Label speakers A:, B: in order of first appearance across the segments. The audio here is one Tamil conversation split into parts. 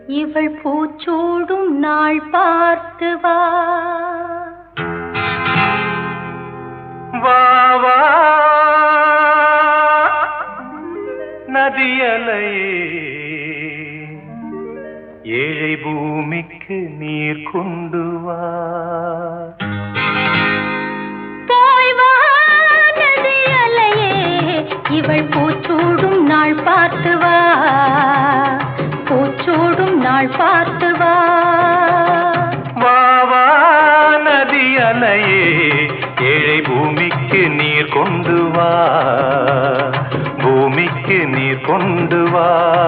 A: இவள் பூச்சூடும் நாள் பார்த்து வா
B: வா வா நதியலையே ஏழை பூமிக்கு நீர் கொண்டு வா
A: போய் வா நதி அலையே இவள் பூச்சூடும் நாள் பார்த்து வா பூச்சூடும் நாள் பார்த்து வா
B: வா வா நதியலையே ஏழை பூமிக்கு நீர் கொண்டு வா பூமிக்கு நீர் கொண்டு வா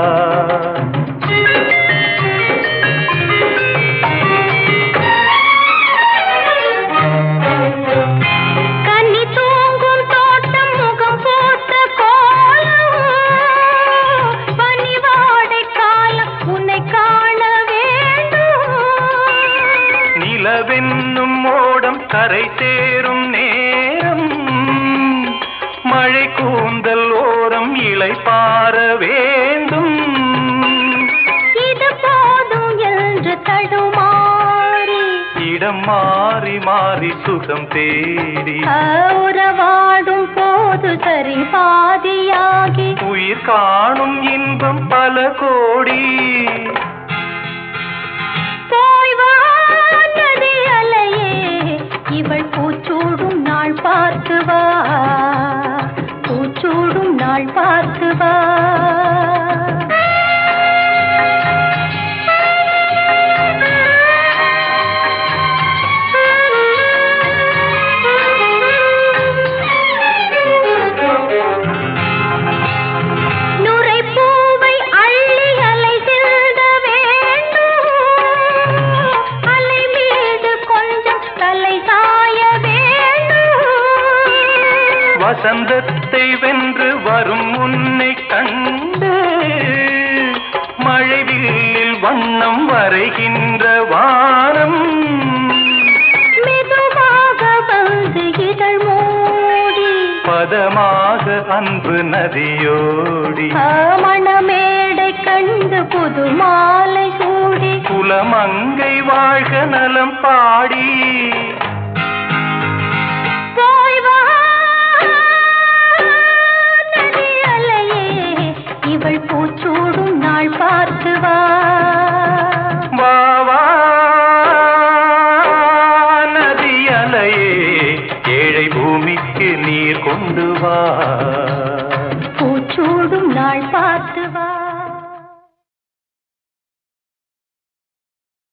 A: கன்னி தூங்கும் தோட்டம் முகம் போட்ட கோலம் பனிவாடை காலம் உன்னை காண வேண்டும்
B: நிலவென்னும் மோடம் கரை சேரும் நேரம் மழை கூந்தல் ஓரம் இலை பார வேண்டும்
A: இது போதும் என்று தடுமாறி
B: இடம் மாறி மாறி சுகம் தேடி
A: உறவாடும் போது சரி பாதியாகி
B: உயிர் காணும் இன்பம் பல கோடி
A: போய் வா நதி அலையே இவள் பூச்சூடும் நாள் பார்த்து வா பூச்சூடும் நாள் பார்த்து வா நுரைப்பூவை அள்ளி அலை செல்ல வேண்டும் அலை மீது கொஞ்சம் தலை சாய வேண்டும்
B: வசந்தத்தை வென்று வரும் உன்னை கண்டு மழைவில்லில் வண்ணம் வரைகின்ற வானம்
A: மெதுவாக வந்து இதழ் மூடி
B: பதமாக அன்பு நதியோடி
A: மணமேடை கண்டு புது மாலை சூடி
B: குலமங்கை வாழ்க நலம் பாடி
A: போய் வா நதி அலையே இவள் பூச்சூடும் நாள் பார்த்து வா
B: வா வா நதி அலையே ஏழை பூமிக்கு நீர் கொண்டு வா
A: பூச்சூடும் நாள் பார்த்து வா